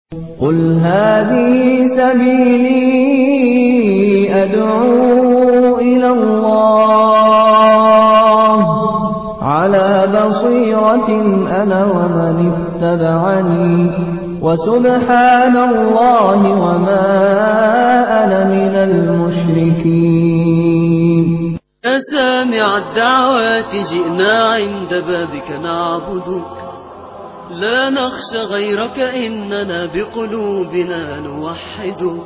قل هذه سبيلي أدعو إلى الله على بصيرة أنا ومن اتبعني وسبحان الله وما أنا من المشركين يا سامع الدعوات جئنا عند بابك نعبدك لا نخشى غيرك إننا بقلوبنا نوحدك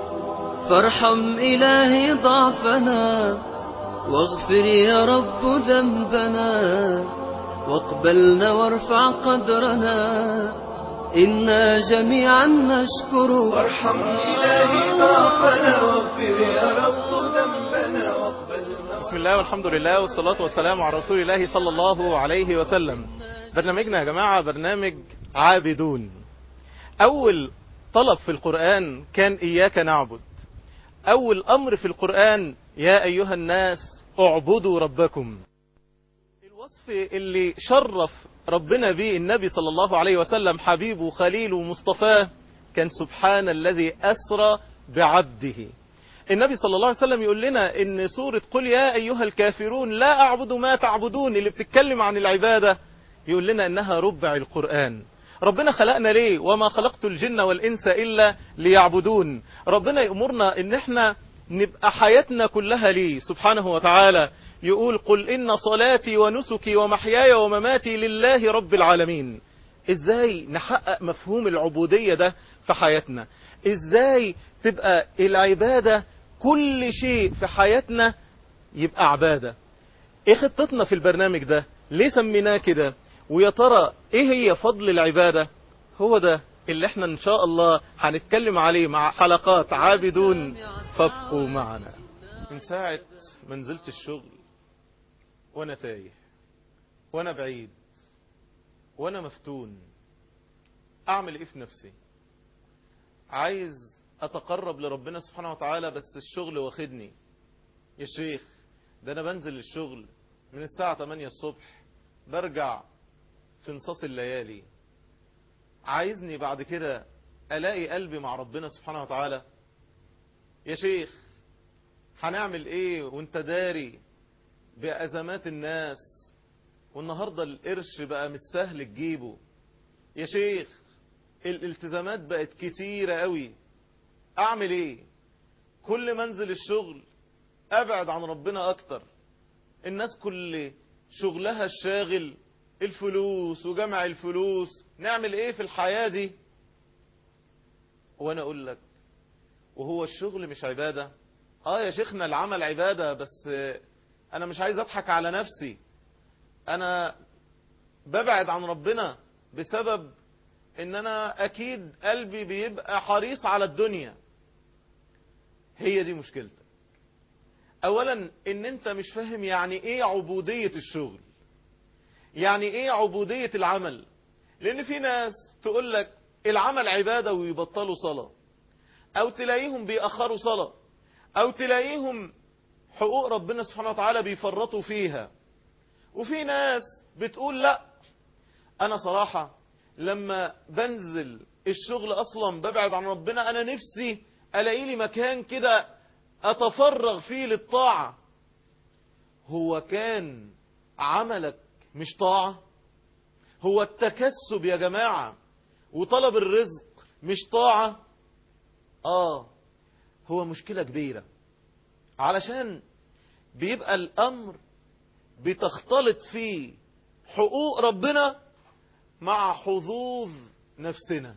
فارحم إلهي ضعفنا واغفر يا رب ذنبنا واقبلنا وارفع قدرنا إنا جميعا نشكرك وارحم إلهي ضعفنا واغفر يا رب ذنبنا واقبلنا بسم الله والحمد لله والصلاة والسلام على رسول الله صلى الله عليه وسلم برنامجنا يا جماعة برنامج عابدون أول طلب في القرآن كان إياك نعبد أول أمر في القرآن يا أيها الناس اعبدوا ربكم الوصف اللي شرف ربنا به النبي صلى الله عليه وسلم حبيبه خليله مصطفاه كان سبحان الذي أسرى بعبده النبي صلى الله عليه وسلم يقول لنا ان سورة قل يا أيها الكافرون لا أعبد ما تعبدون اللي بتتكلم عن العبادة يقول لنا انها ربع القرآن ربنا خلقنا ليه وما خلقت الجن والإنس إلا ليعبدون ربنا يأمرنا ان احنا نبقى حياتنا كلها ليه سبحانه وتعالى يقول قل إن صلاتي ونسكي ومحياي ومماتي لله رب العالمين ازاي نحقق مفهوم العبودية ده في حياتنا ازاي تبقى العبادة كل شيء في حياتنا يبقى عبادة ايه خطتنا في البرنامج ده ليه سميناه كده ويا ترى ايه هي فضل العبادة هو ده اللي احنا ان شاء الله هنتكلم عليه مع حلقات عابدون فابقوا معنا من ساعة ما نزلت الشغل وانا تايه وانا بعيد وانا مفتون اعمل ايه في نفسي عايز اتقرب لربنا سبحانه وتعالى بس الشغل واخدني يا شيخ ده انا بنزل الشغل من الساعة 8 الصبح برجع في نصاص الليالي عايزني بعد كده الاقي قلبي مع ربنا سبحانه وتعالى يا شيخ هنعمل ايه وانت داري بأزمات الناس والنهاردة القرش بقى مش سهل تجيبه يا شيخ الالتزامات بقت كتيرة قوي اعمل ايه كل ما انزل الشغل ابعد عن ربنا اكتر الناس كل شغلها الشاغل الفلوس وجمع الفلوس نعمل ايه في الحياة دي وانا اقول لك وهو الشغل مش عبادة اه يا شيخنا العمل عبادة بس انا مش عايز اضحك على نفسي انا ببعد عن ربنا بسبب ان انا اكيد قلبي بيبقى حريص على الدنيا هي دي مشكلتك اولا ان انت مش فاهم يعني ايه عبودية الشغل يعني ايه عبودية العمل لان في ناس تقول لك العمل عبادة ويبطلوا صلاة او تلاقيهم بيأخروا صلاة او تلاقيهم حقوق ربنا سبحانه وتعالى بيفرطوا فيها وفي ناس بتقول لا انا صراحة لما بنزل الشغل اصلا ببعد عن ربنا انا نفسي الاقي لي مكان كده اتفرغ فيه للطاعة هو كان عملك مش طاعة هو التكسب يا جماعة وطلب الرزق مش طاعة اه هو مشكلة كبيرة علشان بيبقى الامر بتختلط فيه حقوق ربنا مع حظوظ نفسنا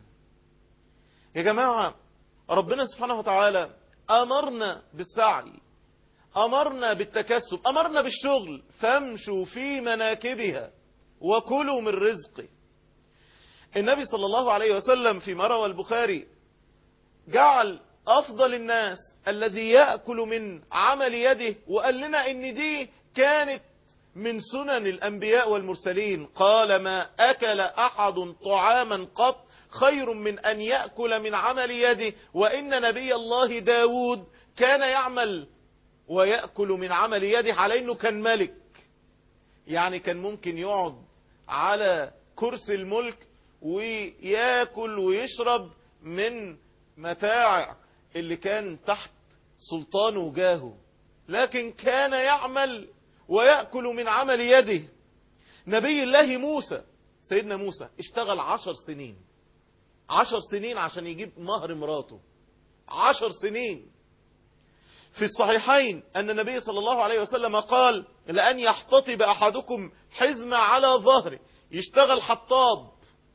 يا جماعة ربنا سبحانه وتعالى أمرنا بالسعي أمرنا بالتكسب أمرنا بالشغل فامشوا في مناكبها وكلوا من رزقه النبي صلى الله عليه وسلم في روى البخاري جعل أفضل الناس الذي يأكل من عمل يده وقال لنا إن دي كانت من سنن الأنبياء والمرسلين قال ما أكل أحد طعاما قط خير من أن يأكل من عمل يده وإن نبي الله داود كان يعمل ويأكل من عمل يده على أنه كان ملك يعني كان ممكن يقعد على كرسي الملك وياكل ويشرب من متاع اللي كان تحت سلطانه وجاهه لكن كان يعمل ويأكل من عمل يده نبي الله موسى سيدنا موسى اشتغل عشر سنين عشر سنين عشان يجيب مهر مراته عشر سنين في الصحيحين أن النبي صلى الله عليه وسلم قال لأن يحتطب أحدكم حزمة على ظهره يشتغل حطاب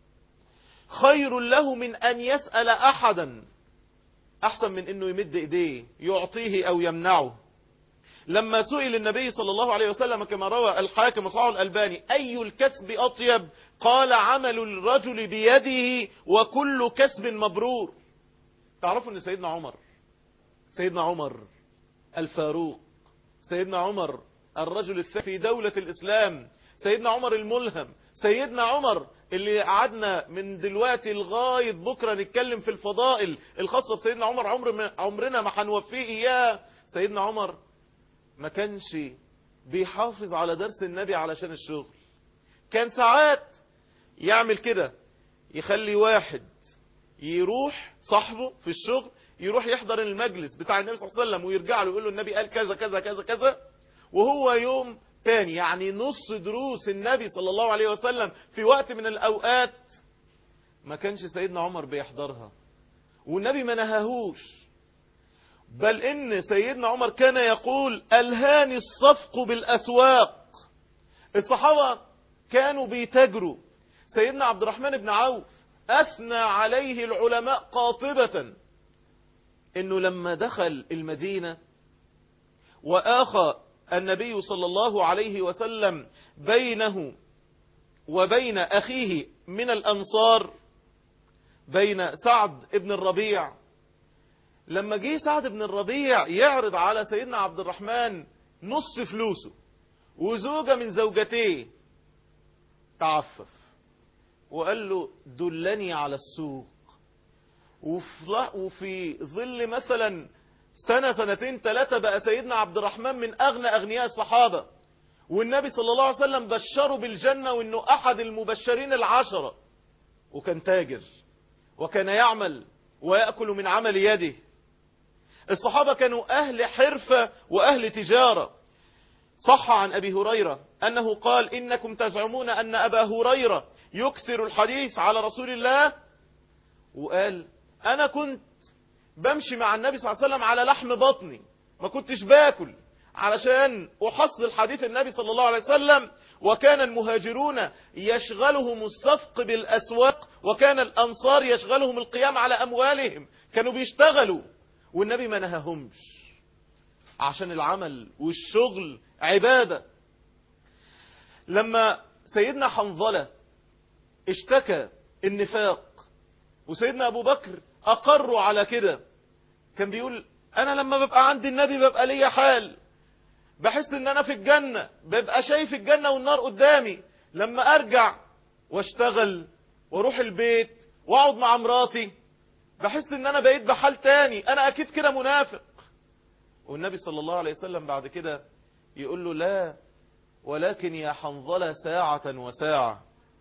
خير له من أن يسأل أحدا أحسن من أنه يمد إيديه يعطيه أو يمنعه لما سئل النبي صلى الله عليه وسلم كما روى الحاكم وصححه الألباني أي الكسب أطيب قال عمل الرجل بيده وكل كسب مبرور تعرفوا أن سيدنا عمر سيدنا عمر الفاروق سيدنا عمر الرجل الثاني في دولة الإسلام سيدنا عمر الملهم سيدنا عمر اللي قعدنا من دلوقتي لغاية بكرة نتكلم في الفضائل الخاصة بسيدنا عمر عمر عمرنا ما هنوفيه إياه سيدنا عمر ما كانش بيحافظ على درس النبي علشان الشغل كان ساعات يعمل كده يخلي واحد يروح صاحبه في الشغل يروح يحضر المجلس بتاع النبي صلى الله عليه وسلم ويرجع له يقول له النبي قال كذا كذا كذا كذا وهو يوم تاني يعني نص دروس النبي صلى الله عليه وسلم في وقت من الأوقات ما كانش سيدنا عمر بيحضرها والنبي ما نهاهوش بل إن سيدنا عمر كان يقول ألهاني الصفق بالأسواق الصحابة كانوا بيتجروا سيدنا عبد الرحمن بن عوف أثنى عليه العلماء قاطبة إنه لما دخل المدينة وآخى النبي صلى الله عليه وسلم بينه وبين أخيه من الأنصار بين سعد بن الربيع لما جه سعد بن الربيع يعرض على سيدنا عبد الرحمن نص فلوسه وزوجة من زوجتيه تعفف وقال له دلني على السوق وفي ظل مثلا سنة سنتين ثلاثة بقى سيدنا عبد الرحمن من أغنى أغنياء الصحابة والنبي صلى الله عليه وسلم بشره بالجنة وأنه أحد المبشرين العشرة وكان تاجر وكان يعمل ويأكل من عمل يده الصحابة كانوا أهل حرفة وأهل تجارة صح عن أبي هريرة أنه قال إنكم تزعمون أن أبا هريرة يكثر الحديث على رسول الله وقال أنا كنت بمشي مع النبي صلى الله عليه وسلم على لحم بطني ما كنتش باكل علشان أحصل حديث النبي صلى الله عليه وسلم وكان المهاجرون يشغلهم الصفق بالأسواق وكان الأنصار يشغلهم القيام على أموالهم كانوا بيشتغلوا والنبي ما نهاهمش عشان العمل والشغل عبادة لما سيدنا حنظلة اشتكى النفاق وسيدنا أبو بكر أقروا على كده كان بيقول أنا لما ببقى عند النبي ببقى ليا حال بحس ان انا في الجنة ببقى شايف الجنة والنار قدامي لما ارجع واشتغل واروح البيت واقعد مع مراتي بحس ان انا بقيت بحال تاني انا اكيد كده منافق والنبي صلى الله عليه وسلم بعد كده يقول له لا ولكن يا حنظلة ساعة وساعة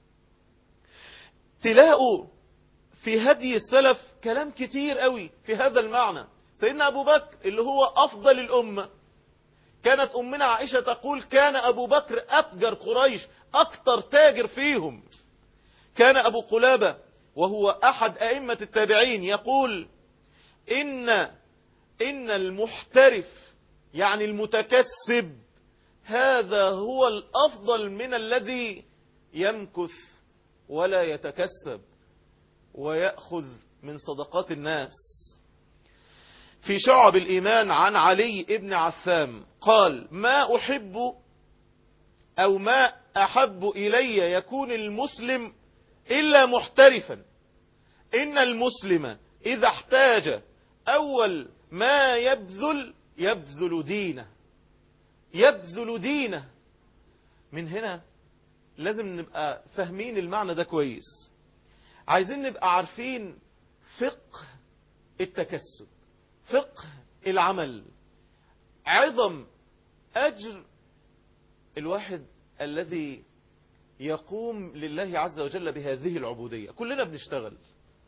تلاقوا في هدي السلف كلام كتير قوي في هذا المعنى سيدنا أبو بكر اللي هو أفضل الأمة كانت أمنا عائشة تقول كان أبو بكر أتجر قريش أكتر تاجر فيهم كان أبو قلابة وهو أحد أئمة التابعين يقول إن, إن المحترف يعني المتكسب هذا هو الأفضل من الذي يمكث ولا يتكسب ويأخذ من صدقات الناس في شعب الإيمان عن علي ابن عثام قال ما أحب أو ما أحب إلي يكون المسلم إلا محترفا إن المسلم إذا احتاج أول ما يبذل يبذل دينه يبذل دينه من هنا لازم نبقى فاهمين المعنى ده كويس عايزين نبقى عارفين فقه التكسب فقه العمل عظم أجر الواحد الذي يقوم لله عز وجل بهذه العبودية كلنا بنشتغل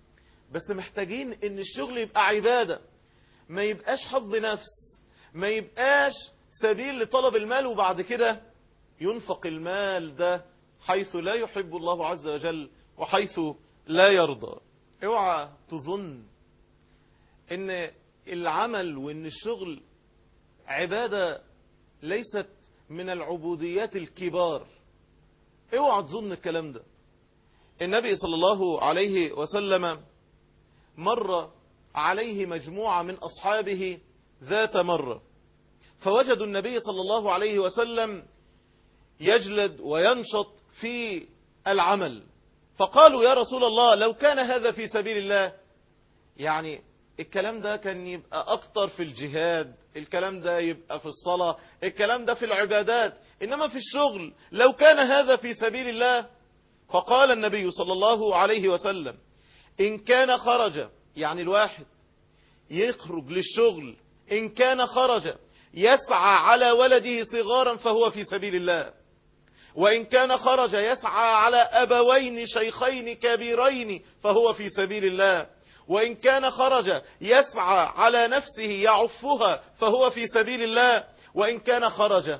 بس محتاجين ان الشغل يبقى عبادة ما يبقاش حظ نفس ما يبقاش سبيل لطلب المال وبعد كده ينفق المال ده حيث لا يحب الله عز وجل وحيث لا يرضى اوعى تظن ان العمل وان الشغل عبادة ليست من العبوديات الكبار اوعى تظن الكلام ده النبي صلى الله عليه وسلم مر عليه مجموعة من أصحابه ذات مرة فوجدوا النبي صلى الله عليه وسلم يجلد وينشط في العمل فقالوا يا رسول الله لو كان هذا في سبيل الله يعني الكلام ده كان يبقى أكتر في الجهاد الكلام ده يبقى في الصلاة الكلام ده في العبادات إنما في الشغل لو كان هذا في سبيل الله فقال النبي صلى الله عليه وسلم إن كان خرج يعني الواحد يخرج للشغل إن كان خرج يسعى على ولده صغارا فهو في سبيل الله وإن كان خرج يسعى على أبوين شيخين كبيرين فهو في سبيل الله وإن كان خرج يسعى على نفسه يعفها فهو في سبيل الله وإن كان خرج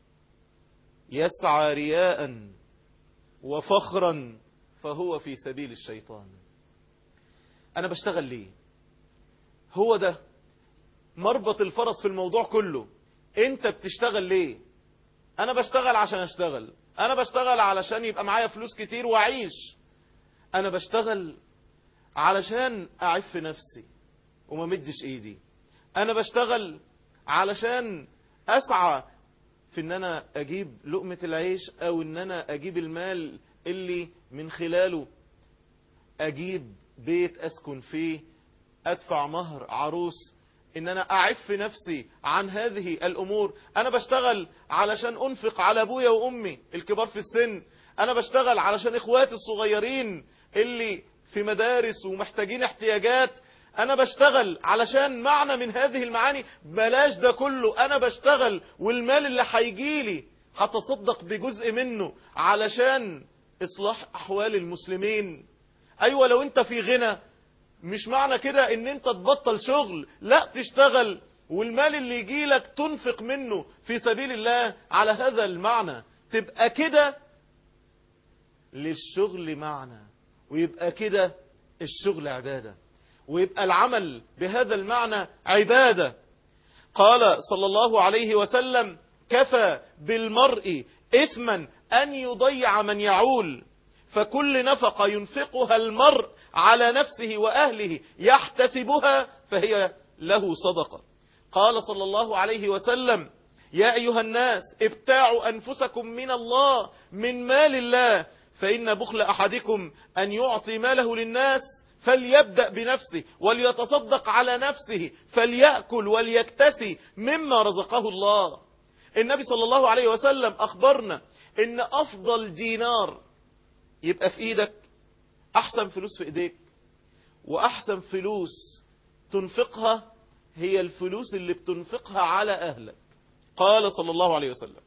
يسعى رياء وفخرا فهو في سبيل الشيطان أنا بشتغل ليه هو ده مربط الفرس في الموضوع كله انت بتشتغل ليه انا بشتغل عشان اشتغل انا بشتغل علشان يبقى معايا فلوس كتير واعيش انا بشتغل علشان اعف نفسي وما مدش ايدي انا بشتغل علشان اسعى في ان انا اجيب لقمة العيش او ان انا اجيب المال اللي من خلاله اجيب بيت اسكن فيه ادفع مهر عروس ان انا اعف نفسي عن هذه الامور انا بشتغل علشان انفق على ابويا وامي الكبار في السن انا بشتغل علشان اخواتي الصغيرين اللي في مدارس ومحتاجين احتياجات انا بشتغل علشان معنى من هذه المعاني بلاش ده كله انا بشتغل والمال اللي هيجيلي هتصدق بجزء منه علشان اصلاح احوال المسلمين ايوه لو انت في غنى مش معنى كده ان انت تبطل شغل لا تشتغل والمال اللي يجيلك تنفق منه في سبيل الله على هذا المعنى تبقى كده للشغل معنى ويبقى كده الشغل عبادة ويبقى العمل بهذا المعنى عبادة قال صلى الله عليه وسلم كفى بالمرء إثما أن يضيع من يعول فكل نفقة ينفقها المرء على نفسه وأهله يحتسبها فهي له صدقة قال صلى الله عليه وسلم يا أيها الناس ابتاعوا أنفسكم من الله من مال الله فإن بخل أحدكم أن يعطي ماله للناس فليبدأ بنفسه وليتصدق على نفسه فليأكل وليكتسي مما رزقه الله النبي صلى الله عليه وسلم أخبرنا إن أفضل دينار يبقى في إيدك أحسن فلوس في إيديك وأحسن فلوس تنفقها هي الفلوس اللي بتنفقها على أهلك قال صلى الله عليه وسلم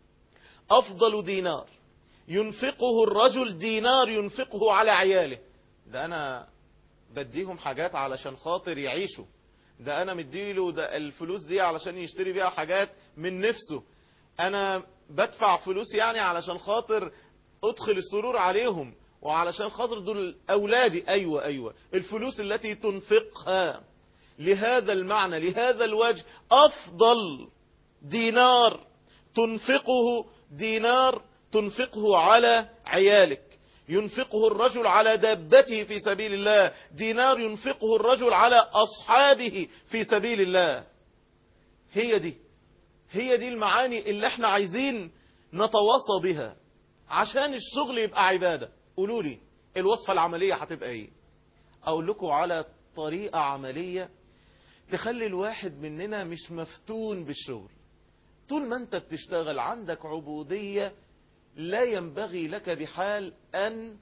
أفضل دينار ينفقه الرجل دينار ينفقه على عياله ده أنا بديهم حاجات علشان خاطر يعيشوا ده أنا مديله ده الفلوس دي علشان يشتري بيها حاجات من نفسه أنا بدفع فلوس يعني علشان خاطر أدخل السرور عليهم وعلشان خاطر دول أولادي أيوة أيوة الفلوس التي تنفقها لهذا المعنى لهذا الوجه أفضل دينار تنفقه دينار تنفقه على عيالك ينفقه الرجل على دابته في سبيل الله دينار ينفقه الرجل على أصحابه في سبيل الله هي دي هي دي المعاني اللي احنا عايزين نتواصى بها عشان الشغل يبقى عبادة قولوا لي الوصفة العملية هتبقى ايه اقول لكم على طريقة عملية تخلي الواحد مننا مش مفتون بالشغل طول ما انت بتشتغل عندك عبودية لا ينبغي لك بحال أن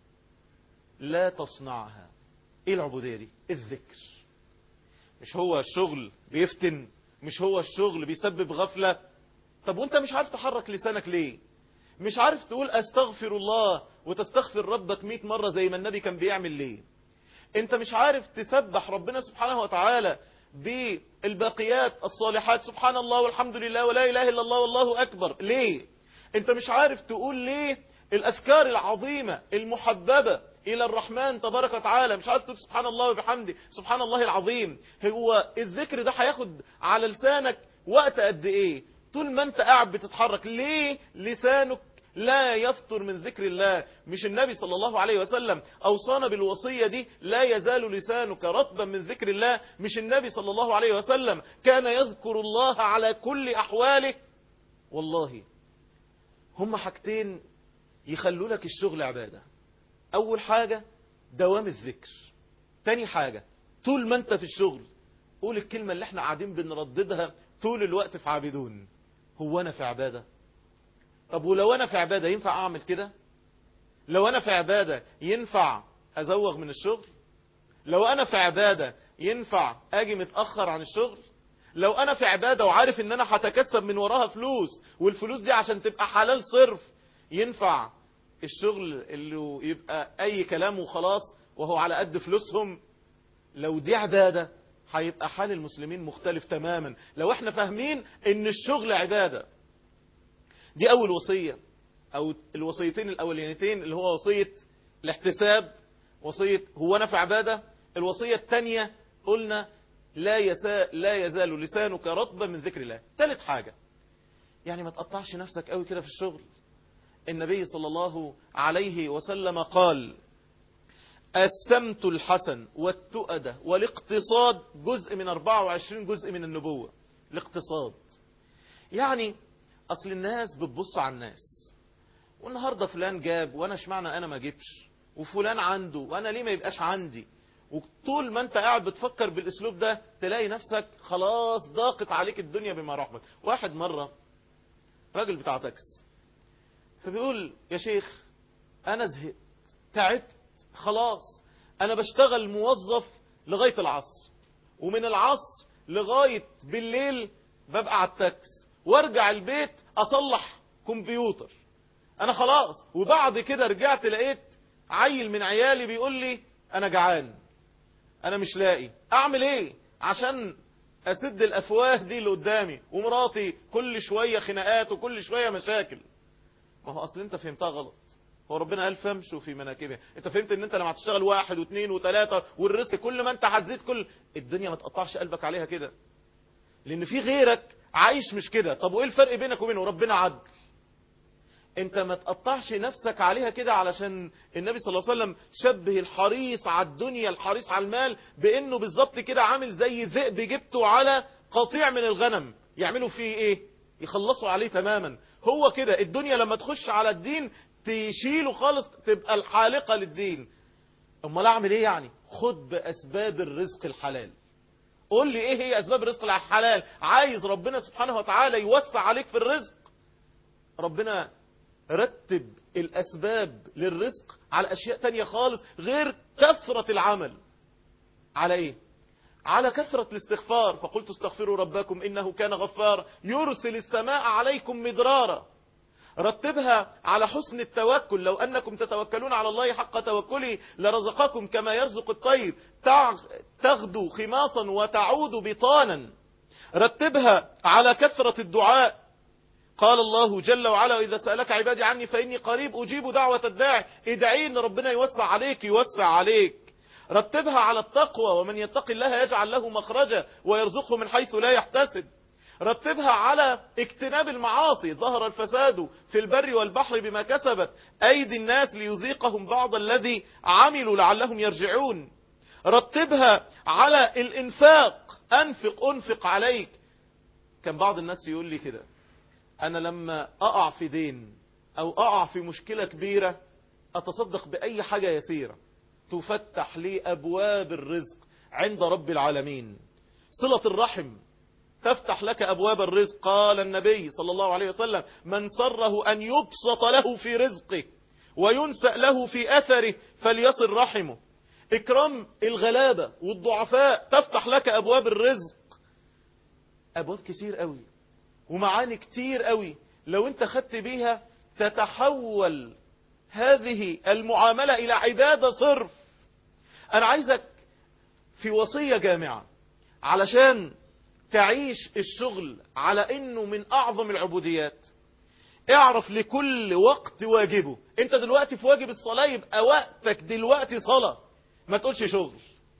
لا تصنعها ايه العبودية دي الذكر مش هو الشغل بيفتن مش هو الشغل بيسبب غفلة طب وانت مش عارف تحرك لسانك ليه مش عارف تقول استغفر الله وتستغفر ربك 100 مرة زي ما النبي كان بيعمل ليه انت مش عارف تسبح ربنا سبحانه وتعالى بالباقيات الصالحات سبحان الله والحمد لله ولا إله إلا الله والله أكبر ليه انت مش عارف تقول ليه الأذكار العظيمة المحببة إلى الرحمن تبارك وتعالى مش عارف تقول سبحان الله وبحمده سبحان الله العظيم هو الذكر ده هياخد على لسانك وقت قد إيه طول ما انت قاعد بتتحرك ليه لسانك لا يفطر من ذكر الله مش النبي صلى الله عليه وسلم أوصانا بالوصية دي لا يزال لسانك رطبا من ذكر الله مش النبي صلى الله عليه وسلم كان يذكر الله على كل أحواله والله هم حاجتين يخلوا لك الشغل عبادة أول حاجة دوام الذكر تاني حاجة طول ما انت في الشغل قول الكلمة اللي احنا قاعدين بنرددها طول الوقت في عابدون هو أنا في عبادة طب ولو أنا في عبادة ينفع أعمل كده لو أنا في عبادة ينفع أزوغ من الشغل لو أنا في عبادة ينفع أجي متأخر عن الشغل لو أنا في عبادة وعارف إن أنا هتكسب من وراها فلوس والفلوس دي عشان تبقى حلال صرف ينفع الشغل اللي يبقى أي كلام وخلاص وهو على قد فلوسهم لو دي عبادة هيبقى حال المسلمين مختلف تماما لو احنا فاهمين ان الشغل عبادة دي اول وصية او الوصيتين الاولانيتين اللي هو وصية الاحتساب وصية هو انا في عبادة الوصية الثانية قلنا لا, يسا لا يزال لسانك رطبا من ذكر الله ثالث حاجة يعني ما تقطعش نفسك قوي كده في الشغل النبي صلى الله عليه وسلم قال السمت الحسن والتؤدة والاقتصاد جزء من 24 جزء من النبوة الاقتصاد يعني أصل الناس بتبص على الناس والنهاردة فلان جاب وأنا اشمعنى أنا ما جبش وفلان عنده وأنا ليه ما يبقاش عندي وطول ما انت قاعد بتفكر بالاسلوب ده تلاقي نفسك خلاص ضاقت عليك الدنيا بما رحمت واحد مرة راجل بتاع تاكس فبيقول يا شيخ انا زهقت تعبت خلاص انا بشتغل موظف لغاية العصر ومن العصر لغاية بالليل ببقى على التاكس وارجع البيت اصلح كمبيوتر انا خلاص وبعد كده رجعت لقيت عيل من عيالي بيقول لي انا جعان انا مش لاقي اعمل ايه عشان اسد الافواه دي اللي قدامي ومراتي كل شوية خناقات وكل شوية مشاكل ما هو اصل انت فهمتها غلط هو ربنا قال فامشوا في مناكبها انت فهمت ان انت لما هتشتغل واحد واثنين وثلاثة والرزق كل ما انت هتزيد كل الدنيا ما تقطعش قلبك عليها كده لان في غيرك عايش مش كده طب وايه الفرق بينك وبينه ربنا عدل انت ما تقطعش نفسك عليها كده علشان النبي صلى الله عليه وسلم شبه الحريص على الدنيا الحريص على المال بانه بالظبط كده عامل زي ذئب جبته على قطيع من الغنم يعملوا فيه ايه يخلصوا عليه تماما هو كده الدنيا لما تخش على الدين تشيله خالص تبقى الحالقة للدين امال اعمل ايه يعني خد باسباب الرزق الحلال قول لي ايه هي اسباب الرزق الحلال عايز ربنا سبحانه وتعالى يوسع عليك في الرزق ربنا رتب الاسباب للرزق على اشياء تانية خالص غير كثرة العمل على ايه على كثرة الاستغفار فقلت استغفروا ربكم إنه كان غفار يرسل السماء عليكم مدرارا رتبها على حسن التوكل لو أنكم تتوكلون على الله حق توكله لرزقكم كما يرزق الطير تغدو خماصا وتعود بطانا رتبها على كثرة الدعاء قال الله جل وعلا إذا سألك عبادي عني فإني قريب أجيب دعوة الداعي ادعي ان ربنا يوسع عليك يوسع عليك رتبها على التقوى ومن يتق الله يجعل له مخرجا ويرزقه من حيث لا يحتسب رتبها على اجتناب المعاصي ظهر الفساد في البر والبحر بما كسبت أيدي الناس ليذيقهم بعض الذي عملوا لعلهم يرجعون رتبها على الانفاق أنفق أنفق عليك كان بعض الناس يقول لي كده أنا لما أقع في دين أو أقع في مشكلة كبيرة أتصدق بأي حاجة يسيرة تفتح لي أبواب الرزق عند رب العالمين صلة الرحم تفتح لك أبواب الرزق قال النبي صلى الله عليه وسلم من سره أن يبسط له في رزقه وينسأ له في أثره فليصل رحمه إكرام الغلابة والضعفاء تفتح لك أبواب الرزق أبواب كتير قوي ومعاني كتير قوي لو انت خدت بيها تتحول هذه المعاملة إلى عبادة صرف أنا عايزك في وصية جامعة علشان تعيش الشغل على انه من اعظم العبوديات اعرف لكل وقت واجبه انت دلوقتي في واجب الصلاة يبقى وقتك دلوقتي صلاة ما تقولش شغل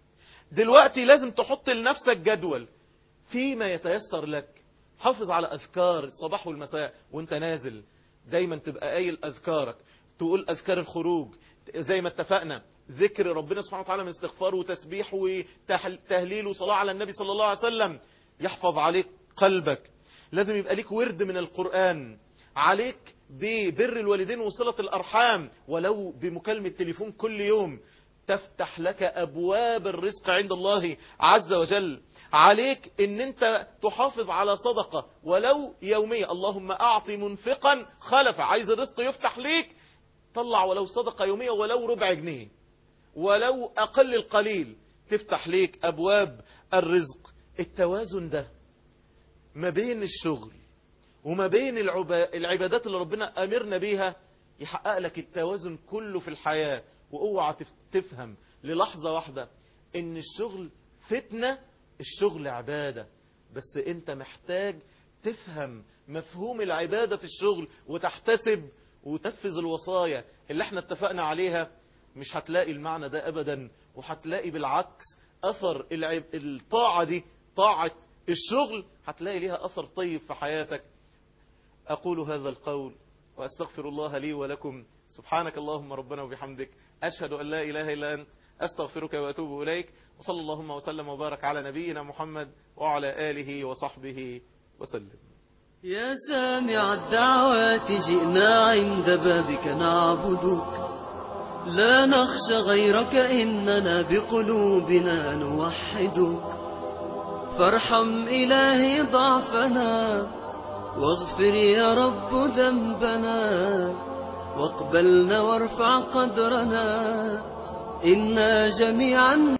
دلوقتي لازم تحط لنفسك جدول فيما يتيسر لك حافظ على اذكار الصباح والمساء وانت نازل دايما تبقى قايل اذكارك تقول اذكار الخروج زي ما اتفقنا ذكر ربنا سبحانه وتعالى من استغفار وتسبيح وتهليل وصلاة على النبي صلى الله عليه وسلم يحفظ عليك قلبك لازم يبقى ليك ورد من القرآن عليك ببر الوالدين وصلة الأرحام ولو بمكالمة تليفون كل يوم تفتح لك أبواب الرزق عند الله عز وجل عليك ان انت تحافظ على صدقة ولو يومية اللهم اعطي منفقا خلف عايز الرزق يفتح ليك طلع ولو صدقة يومية ولو ربع جنيه ولو أقل القليل تفتح ليك أبواب الرزق التوازن ده ما بين الشغل وما بين العبادات اللي ربنا أمرنا بيها يحقق لك التوازن كله في الحياة واوعى تفهم للحظة واحدة ان الشغل فتنة الشغل عبادة بس انت محتاج تفهم مفهوم العبادة في الشغل وتحتسب وتنفذ الوصايا اللي احنا اتفقنا عليها مش هتلاقي المعنى ده ابدا وهتلاقي بالعكس اثر العب... الطاعة دي طاعة الشغل هتلاقي ليها اثر طيب في حياتك اقول هذا القول واستغفر الله لي ولكم سبحانك اللهم ربنا وبحمدك اشهد ان لا اله الا انت استغفرك واتوب اليك وصلى اللهم وسلم وبارك على نبينا محمد وعلى اله وصحبه وسلم يا سامع الدعوات جئنا عند بابك نعبدك لا نخشى غيرك إننا بقلوبنا نوحدك فارحم إلهي ضعفنا واغفر يا رب ذنبنا واقبلنا وارفع قدرنا إنا جميعا